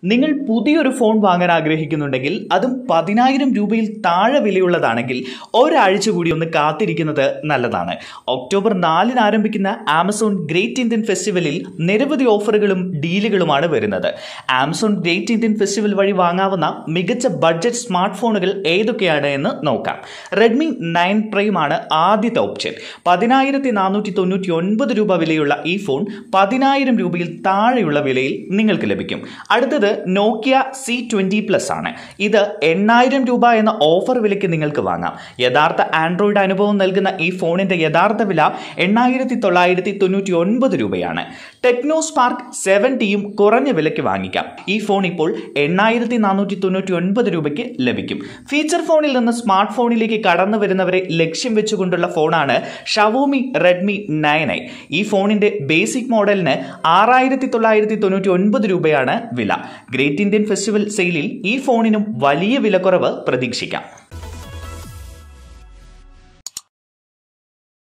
നിങ്ങൾ പുതിയൊരു ഫോൺ വാങ്ങാൻ ആഗ്രഹിക്കുന്നുണ്ടെങ്കിൽ അതും പതിനായിരം രൂപയിൽ താഴെ വിലയുള്ളതാണെങ്കിൽ ഒരാഴ്ച കൂടി ഒന്ന് കാത്തിരിക്കുന്നത് നല്ലതാണ് ഒക്ടോബർ നാലിന് ആരംഭിക്കുന്ന ആമസോൺ ഗ്രേറ്റ് ഇന്ത്യൻ ഫെസ്റ്റിവലിൽ നിരവധി ഓഫറുകളും ഡീലുകളുമാണ് വരുന്നത് ആമസോൺ ഗ്രേറ്റ് ഇന്ത്യൻ ഫെസ്റ്റിവൽ വഴി വാങ്ങാവുന്ന മികച്ച ബഡ്ജറ്റ് സ്മാർട്ട് ഫോണുകൾ ഏതൊക്കെയാണ് എന്ന് നോക്കാം റെഡ്മി നയൻ പ്രൈം ആണ് ആദ്യത്തെ ഓപ്ഷൻ പതിനായിരത്തി നാനൂറ്റി തൊണ്ണൂറ്റി ഒൻപത് രൂപ വിലയുള്ള ഈ ഫോൺ പതിനായിരം രൂപയിൽ താഴെയുള്ള വിലയിൽ നിങ്ങൾക്ക് ലഭിക്കും അടുത്തത് നോക്കിയ സി ട്വന്റി പ്ലസ് ആണ് ഇത് എണ്ണായിരം രൂപ എന്ന ഓഫർ വിലയ്ക്ക് നിങ്ങൾക്ക് വാങ്ങാം യഥാർത്ഥ ആൻഡ്രോയിഡ് അനുഭവം നൽകുന്ന ഈ ഫോണിന്റെ യഥാർത്ഥ വില എണ്ണായിരത്തി തൊള്ളായിരത്തി തൊണ്ണൂറ്റി ഒൻപത് രൂപയാണ് ടെക്നോ സ്പാർക്ക് സെവൻറ്റിയും കുറഞ്ഞ വിലയ്ക്ക് വാങ്ങിക്കാം ഈ ഫോൺ ഇപ്പോൾ എണ്ണായിരത്തി നാനൂറ്റി തൊണ്ണൂറ്റി ഒൻപത് രൂപയ്ക്ക് ലഭിക്കും ഫീച്ചർ ഫോണിൽ നിന്ന് സ്മാർട്ട് ഫോണിലേക്ക് കടന്നു വരുന്നവരെ ലക്ഷ്യം വെച്ചുകൊണ്ടുള്ള ഫോണാണ് ഷവോമി റെഡ്മി നയൻ ഐ ഈ ഫോണിന്റെ ബേസിക് മോഡലിന് ആറായിരത്തി തൊള്ളായിരത്തി തൊണ്ണൂറ്റി ഒൻപത് രൂപയാണ് വില ഗ്രേറ്റ് ഇന്ത്യൻ ഫെസ്റ്റിവൽ സെയിലിൽ ഈ ഫോണിനും വലിയ വിലക്കുറവ് പ്രതീക്ഷിക്കാം